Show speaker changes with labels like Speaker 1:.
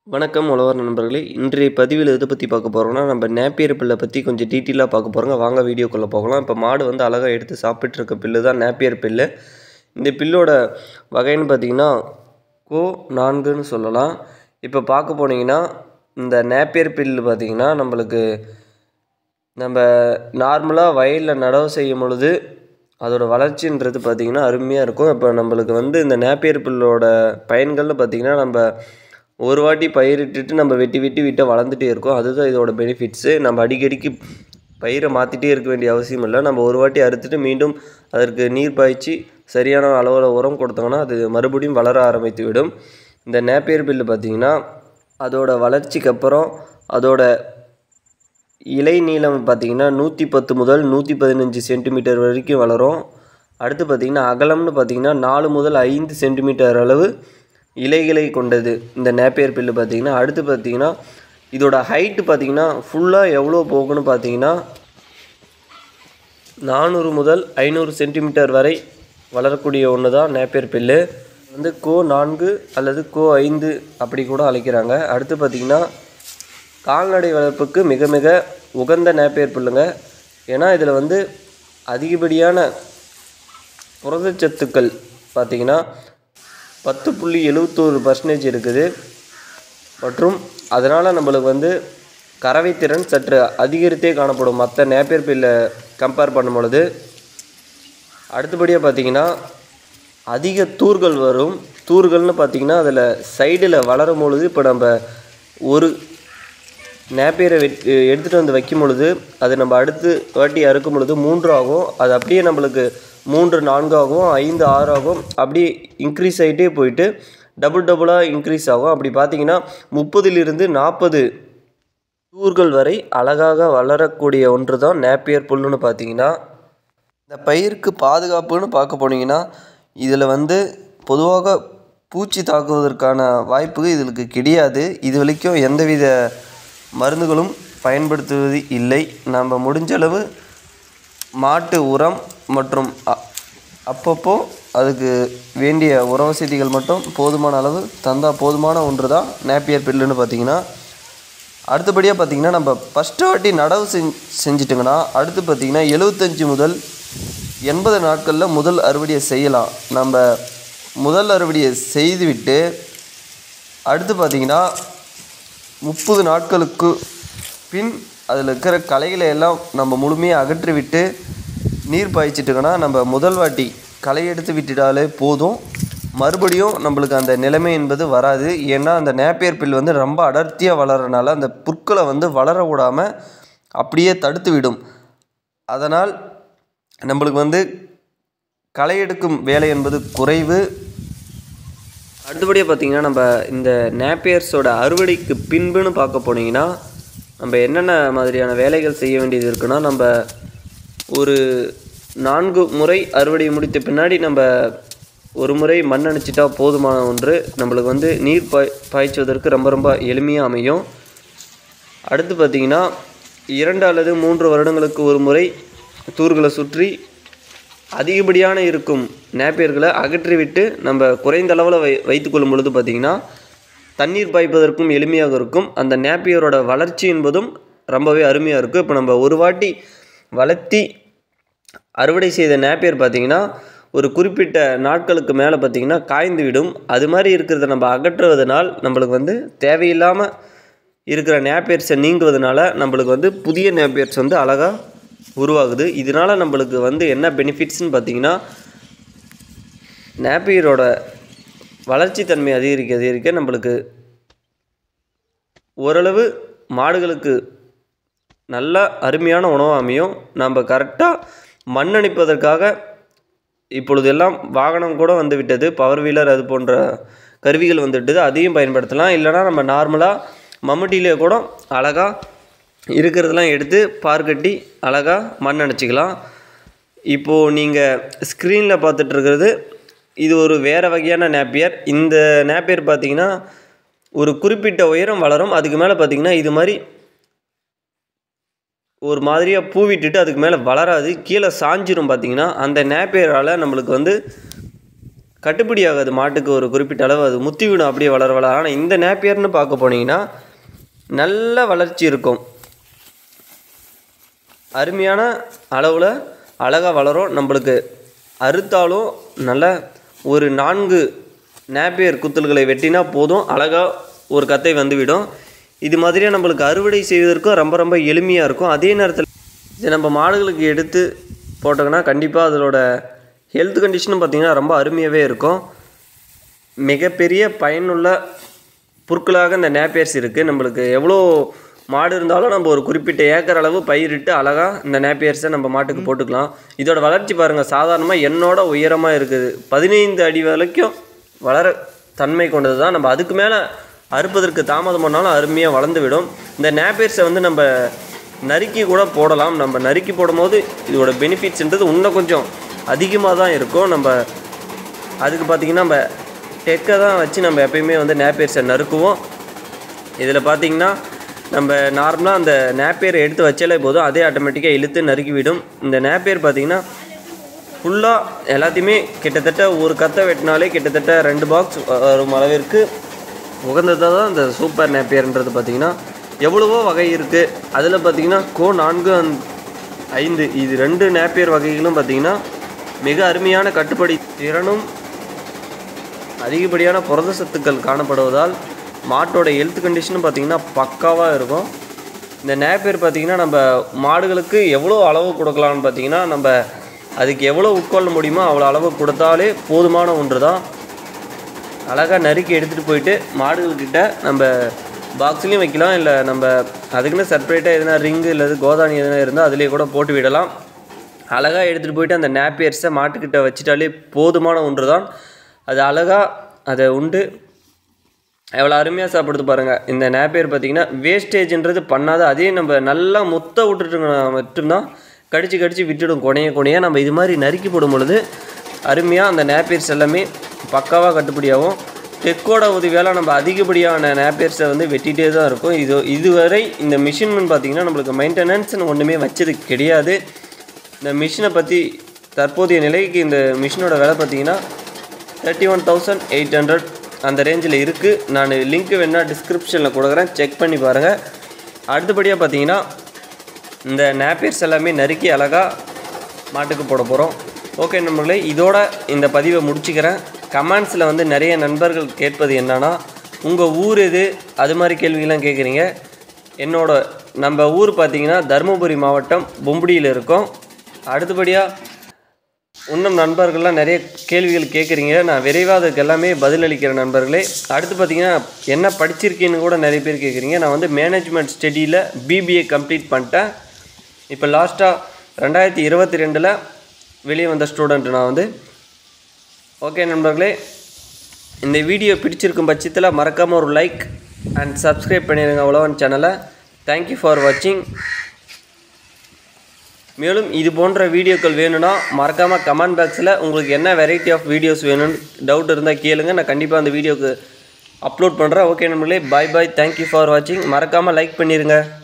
Speaker 1: வணக்கம் உழவர் நண்பர்களே இன்றைய பதிவில் எதை பற்றி பார்க்க போகிறோம்னா நம்ம நேப்பியர் பில்லை பற்றி கொஞ்சம் டீட்டெயிலாக பார்க்க போகிறோங்க வாங்க வீடியோக்குள்ளே போகலாம் இப்போ மாடு வந்து அழகாக எடுத்து சாப்பிட்ருக்க பில்லு தான் நேப்பியர் பில்லு இந்த பில்லோட வகைன்னு பார்த்தீங்கன்னா கோ நான்குன்னு சொல்லலாம் இப்போ பார்க்க போனீங்கன்னா இந்த நேப்பியர் பில்லு பார்த்தீங்கன்னா நம்மளுக்கு நம்ம நார்மலாக வயலில் நடவு செய்யும் பொழுது அதோட வளர்ச்சின்றது பார்த்திங்கன்னா அருமையாக இருக்கும் இப்போ நம்மளுக்கு வந்து இந்த நேப்பியர் புல்லோட பயன்கள்னு பார்த்திங்கன்னா நம்ம ஒரு வாட்டி பயிரிட்டுட்டு நம்ம வெட்டி வெட்டி விட்டு வளர்ந்துட்டே இருக்கோம் அதுதான் இதோட பெனிஃபிட்ஸு நம்ம அடிக்கடிக்கு பயிரை மாற்றிட்டே இருக்க வேண்டிய அவசியம் இல்லை நம்ம ஒரு வாட்டி அறுத்துட்டு மீண்டும் அதற்கு நீர் பாய்ச்சி சரியான அளவில் உரம் கொடுத்தோம்னா அது மறுபடியும் வளர ஆரம்பித்து விடும் இந்த நேப்பியர் பில்லு பார்த்திங்கன்னா அதோட வளர்ச்சிக்கு அப்புறம் அதோட இலை நீளம் பார்த்திங்கன்னா நூற்றி பத்து முதல் நூற்றி பதினஞ்சு சென்டிமீட்டர் வரைக்கும் வளரும் அடுத்து பார்த்திங்கன்னா அகலம்னு பார்த்திங்கன்னா நாலு முதல் ஐந்து சென்டிமீட்டர் அளவு இலைகளை கொண்டது இந்த நேப்பியர் பில்லு பார்த்திங்கன்னா அடுத்து பார்த்திங்கன்னா இதோட ஹைட்டு பார்த்திங்கன்னா ஃபுல்லாக எவ்வளோ போகும்னு பார்த்திங்கன்னா நானூறு முதல் ஐநூறு சென்டிமீட்டர் வரை வளரக்கூடிய ஒன்று தான் நேப்பியர் பில்லு வந்து கோ நான்கு அல்லது கோ ஐந்து அப்படி கூட அழைக்கிறாங்க அடுத்து பார்த்திங்கன்னா கால்நடை வளர்ப்புக்கு மிக மிக உகந்த நேப்பியர் புல்லுங்க ஏன்னா இதில் வந்து அதிகப்படியான புரதச்சத்துக்கள் பார்த்திங்கன்னா பத்து புள்ளி எழுவத்தோரு பர்சன்டேஜ் இருக்குது மற்றும் அதனால் நம்மளுக்கு வந்து கறவை திறன் சற்று அதிகரித்தே காணப்படும் மற்ற நேப்பியர் பில்லை கம்பேர் பண்ணும் பொழுது அடுத்தபடியாக பார்த்திங்கன்னா அதிக தூர்கள் வரும் தூர்கள்னு பார்த்திங்கன்னா அதில் சைடில் வளரும் பொழுது இப்போ நம்ம ஒரு நேப்பியரை வெட் எடுத்துகிட்டு வந்து வைக்கும் பொழுது அது நம்ம அடுத்து வாட்டி அறுக்கும் பொழுது மூன்று ஆகும் அது அப்படியே நம்மளுக்கு மூன்று நான்கு ஆகும் ஐந்து ஆறு ஆகும் அப்படியே இன்க்ரீஸ் ஆகிட்டே போயிட்டு டபுள் டபுளாக இன்க்ரீஸ் ஆகும் அப்படி பார்த்தீங்கன்னா முப்பதிலிருந்து நாற்பது தூர்கள் வரை அழகாக வளரக்கூடிய ஒன்று தான் நேப்பியர் புல்லுன்னு பார்த்தீங்கன்னா இந்த பயிருக்கு பாதுகாப்புன்னு பார்க்க போனீங்கன்னா இதில் வந்து பொதுவாக பூச்சி தாக்குவதற்கான வாய்ப்பு இதுக்கு கிடையாது இது வரைக்கும் எந்தவித மருந்துகளும் பயன்படுத்துவது இல்லை நம்ம முடிஞ்சளவு மாட்டு உரம் மற்றும் அ- அப்பப்போ அதுக்கு வேண்டிய உர வசதிகள் மட்டும் போதுமான அளவு தந்தால் போதுமான ஒன்று தான் நேப்பியர் பில்லுன்னு பார்த்தீங்கன்னா அடுத்தபடியாக பார்த்தீங்கன்னா நம்ம ஃபஸ்ட்டு வாட்டி நடவு செஞ் செஞ்சிட்டோங்கன்னா அடுத்து பார்த்தீங்கன்னா எழுபத்தஞ்சி முதல் எண்பது நாட்களில் முதல் அறுவடையை செய்யலாம் நம்ம முதல் அறுவடையை செய்துவிட்டு அடுத்து பார்த்தீங்கன்னா முப்பது நாட்களுக்கு பின் அதில் இருக்கிற களைகளை எல்லாம் நம்ம முழுமையாக அகற்றிவிட்டு நீர் பாய்ச்சிட்டோங்கன்னா நம்ம முதல் வாட்டி களை எடுத்து விட்டுட்டாலே போதும் மறுபடியும் நம்மளுக்கு அந்த நிலைமை என்பது வராது ஏன்னா அந்த நேப்பியர் பில் வந்து ரொம்ப அடர்த்தியாக வளர்றனால அந்த புற்களை வந்து வளர விடாமல் அப்படியே தடுத்து விடும் அதனால் நம்மளுக்கு வந்து களை எடுக்கும் வேலை என்பது குறைவு அடுத்தபடியாக பார்த்தீங்கன்னா நம்ம இந்த நேப்பியர்ஸோட அறுவடைக்கு பின்புன்னு பார்க்க போனீங்கன்னா நம்ம என்னென்ன மாதிரியான வேலைகள் செய்ய வேண்டியது இருக்குன்னா நம்ம ஒரு நான்கு முறை அறுவடை முடித்த பின்னாடி நம்ம ஒரு முறை மண் அணைச்சிட்டா போதுமான ஒன்று நம்மளுக்கு வந்து நீர் பாய் பாய்ச்சுவதற்கு ரொம்ப ரொம்ப எளிமையாக அமையும் அடுத்து பார்த்திங்கன்னா இரண்டு அல்லது மூன்று வருடங்களுக்கு ஒரு முறை தூர்களை சுற்றி அதிகப்படியான இருக்கும் நேப்பியர்களை அகற்றிவிட்டு நம்ம குறைந்த அளவில் வை வைத்துக்கொள்ளும் பொழுது பார்த்திங்கன்னா தண்ணீர் பாய்ப்பதற்கும் எளிமையாக இருக்கும் அந்த நேப்பியரோட வளர்ச்சி என்பதும் ரொம்பவே அருமையாக இருக்கும் இப்போ நம்ம ஒரு வாட்டி வளர்த்தி அறுவடை செய்த நேப்பியர் பார்த்திங்கன்னா ஒரு குறிப்பிட்ட நாட்களுக்கு மேலே பார்த்திங்கன்னா காய்ந்து விடும் அது மாதிரி இருக்கிறத நம்ம அகற்றுவதனால் நம்மளுக்கு வந்து தேவையில்லாமல் இருக்கிற நேப்பியர்ஸை நீங்குவதனால நம்மளுக்கு வந்து புதிய நேப்பியர்ஸ் வந்து அழகாக உருவாகுது இதனால் நம்மளுக்கு வந்து என்ன பெனிஃபிட்ஸ்னு பார்த்தீங்கன்னா நேப்பியரோட வளர்ச்சி தன்மை அதிகரிக்க அதிகரிக்க நம்மளுக்கு ஓரளவு மாடுகளுக்கு நல்ல அருமையான உணவு அமையும் நம்ம கரெக்டாக மண்ணணிப்பதற்காக இப்பொழுது எல்லாம் வாகனம் கூட வந்து விட்டது பவர் வீலர் அது போன்ற கருவிகள் வந்துவிட்டது அதையும் பயன்படுத்தலாம் இல்லைனா நம்ம நார்மலாக மம்முட்டியிலே கூட அழகாக இருக்கிறதெல்லாம் எடுத்து பார் கட்டி அழகாக மண் அணைச்சிக்கலாம் இப்போது நீங்கள் ஸ்க்ரீனில் பார்த்துட்டு இருக்கிறது இது ஒரு வேறு வகையான நேப்பியர் இந்த நேப்பியர் பார்த்தீங்கன்னா ஒரு குறிப்பிட்ட உயரம் வளரும் அதுக்கு மேலே பார்த்தீங்கன்னா இது மாதிரி ஒரு மாதிரியாக பூ விட்டுட்டு அதுக்கு மேலே வளராது கீழே சாஞ்சிரும் பார்த்தீங்கன்னா அந்த நேப்பியரால் நம்மளுக்கு வந்து கட்டுப்படி ஆகாது மாட்டுக்கு ஒரு குறிப்பிட்ட அளவு அது முத்தி விடும் அப்படியே வளர வளர ஆனால் இந்த நேப்பியர்னு பார்க்க போனீங்கன்னா நல்ல வளர்ச்சி இருக்கும் அருமையான அளவில் அழகாக வளரும் நம்மளுக்கு அறுத்தாலும் நல்ல ஒரு நான்கு நேப்பியர் குத்தல்களை வெட்டினா போதும் அழகாக ஒரு கத்தை வந்துவிடும் இது மாதிரியாக நம்மளுக்கு அறுவடை செய்வதற்கும் ரொம்ப ரொம்ப எளிமையாக இருக்கும் அதே நேரத்தில் இது நம்ம மாடுகளுக்கு எடுத்து போட்டோங்கன்னா கண்டிப்பாக அதோட ஹெல்த் கண்டிஷனும் பார்த்திங்கன்னா ரொம்ப அருமையாகவே இருக்கும் மிகப்பெரிய பயனுள்ள புற்களாக இந்த நேப்பியர்ஸ் இருக்குது நம்மளுக்கு எவ்வளோ மாடு இருந்தாலும் நம்ம ஒரு குறிப்பிட்ட ஏக்கர் அளவு பயிரிட்டு அழகாக இந்த நேப்பியர்ஸை நம்ம மாட்டுக்கு போட்டுக்கலாம் இதோட வளர்ச்சி பாருங்கள் சாதாரணமாக என்னோட உயரமாக இருக்குது பதினைந்து அடி வரைக்கும் வளர தன்மை கொண்டது தான் நம்ம அதுக்கு மேலே அறுப்பதற்கு தாமதம் பண்ணாலும் அருமையாக வளர்ந்து விடும் இந்த நேப்பியர்ஸை வந்து நம்ம நறுக்கி கூட போடலாம் நம்ம நறுக்கி போடும்போது இதோட பெனிஃபிட்ஸ்ன்றது இன்னும் கொஞ்சம் அதிகமாக தான் இருக்கும் நம்ம அதுக்கு பார்த்திங்கன்னா நம்ம டெக்கை தான் வச்சு நம்ம எப்பயுமே வந்து நேப்பியர்ஸை நறுக்குவோம் இதில் பார்த்திங்கன்னா நம்ம நார்மலாக அந்த நேப்பியரை எடுத்து வச்சாலே போதும் அதே ஆட்டோமேட்டிக்காக இழுத்து நறுக்கி விடும் இந்த நேப்பியர் பார்த்திங்கன்னா ஃபுல்லாக எல்லாத்தையுமே கிட்டத்தட்ட ஒரு கத்தை வெட்டினாலே கிட்டத்தட்ட ரெண்டு பாக்ஸ் வரும் அளவிற்கு உகந்ததாக தான் இந்த சூப்பர் நேப்பியர்ன்றது பார்த்திங்கன்னா எவ்வளவோ வகை இருக்குது அதில் பார்த்திங்கன்னா கோ நான்கு அந் ஐந்து இது ரெண்டு நேப்பியர் வகைகளும் பார்த்திங்கன்னா மிக அருமையான கட்டுப்படி திறனும் அதிகப்படியான புரத சத்துக்கள் காணப்படுவதால் மாட்டோட ஹெல்த் கண்டிஷனும் பார்த்திங்கன்னா பக்காவாக இருக்கும் இந்த நேப்பியர் பார்த்திங்கன்னா நம்ம மாடுகளுக்கு எவ்வளோ அளவு கொடுக்கலாம்னு பார்த்திங்கன்னா நம்ம அதுக்கு எவ்வளோ உட்கொள்ள முடியுமோ அவ்வளோ அளவு கொடுத்தாலே போதுமான ஒன்று தான் அழகாக நறுக்கி எடுத்துகிட்டு போயிட்டு மாடுகள்கிட்ட நம்ம பாக்ஸ்லேயும் வைக்கலாம் இல்லை நம்ம அதுக்குன்னு செப்பரேட்டாக எதுனா ரிங்கு இல்லை கோதானி எதுனா இருந்தால் அதிலே கூட போட்டு விடலாம் அழகாக எடுத்துகிட்டு போயிட்டு அந்த நேப்பியர்ஸை மாட்டுக்கிட்ட வச்சிட்டாலே போதுமான ஒன்று தான் அது அழகாக அதை உண்டு எவ்வளோ அருமையாக சாப்பிடுது பாருங்கள் இந்த நேப்பியர் பார்த்திங்கன்னா வேஸ்டேஜ்ன்றது பண்ணாத அதே நம்ம நல்லா முத்த விட்டுட்டு மட்டும்தான் கடிச்சு கடிச்சு விட்டுடும் கொனைய கொனைய நம்ம இது மாதிரி நறுக்கி போடும் பொழுது அருமையாக அந்த நேப்பியர்ஸ் எல்லாமே பக்காவாக கட்டுப்படியாகும் டெக்கோட உதவியால் நம்ம அதிகப்படியான நேப்பியர்ஸை வந்து வெட்டிகிட்டே தான் இருக்கும் இது இதுவரை இந்த மிஷின் பார்த்திங்கன்னா நம்மளுக்கு மெயின்டெனன்ஸ்னு ஒன்றுமே வச்சது கிடையாது இந்த மிஷினை பற்றி தற்போதைய நிலைக்கு இந்த மிஷினோட விலை பார்த்திங்கன்னா thirty one thousand eight hundred அந்த ரேஞ்சில் இருக்குது நான் லிங்க்கு வேணால் டிஸ்கிரிப்ஷனில் கொடுக்குறேன் செக் பண்ணி பாருங்கள் அடுத்தபடியாக பார்த்தீங்கன்னா இந்த நேப்பியர்ஸ் எல்லாமே நறுக்கி அழகாக மாட்டுக்கு போட போகிறோம் ஓகே நண்பர்களே இதோட இந்த பதிவை முடிச்சுக்கிறேன் கமெண்ட்ஸில் வந்து நிறைய நண்பர்கள் கேட்பது என்னன்னா உங்கள் ஊர் எது அது மாதிரி கேள்விகள்லாம் கேட்குறீங்க என்னோட நம்ம ஊர் பார்த்திங்கன்னா தருமபுரி மாவட்டம் பொம்புடியில் இருக்கோம் அடுத்தபடியாக இன்னும் நண்பர்கள்லாம் நிறைய கேள்விகள் கேட்குறீங்க நான் விரைவாக அதுக்கு எல்லாமே பதிலளிக்கிற நண்பர்களே அடுத்து பார்த்தீங்கன்னா என்ன படிச்சிருக்கீன்னு கூட நிறைய பேர் கேட்குறீங்க நான் வந்து மேனேஜ்மெண்ட் ஸ்டடியில் பிபிஏ கம்ப்ளீட் பண்ணிட்டேன் இப்போ லாஸ்ட்டாக ரெண்டாயிரத்தி இருபத்தி ரெண்டில் வெளியே வந்த ஸ்டூடெண்ட் நான் வந்து ஓகே நண்பர்களே இந்த வீடியோ பிடிச்சிருக்கும் பட்சத்தில் மறக்காமல் ஒரு லைக் அண்ட் சப்ஸ்கிரைப் பண்ணிடுங்க உழவன் சேனலை தேங்க்யூ ஃபார் வாட்சிங் மேலும் இது போன்ற வீடியோக்கள் வேணும்னா மறக்காமல் கமெண்ட் பாக்ஸில் உங்களுக்கு என்ன வெரைட்டி ஆஃப் வீடியோஸ் வேணும்னு டவுட் இருந்தால் கேளுங்க நான் கண்டிப்பாக அந்த வீடியோக்கு அப்லோட் பண்ணுறேன் ஓகே நம்மளே பாய் பாய் தேங்க்யூ ஃபார் வாட்சிங் மறக்காமல் லைக் பண்ணிடுங்க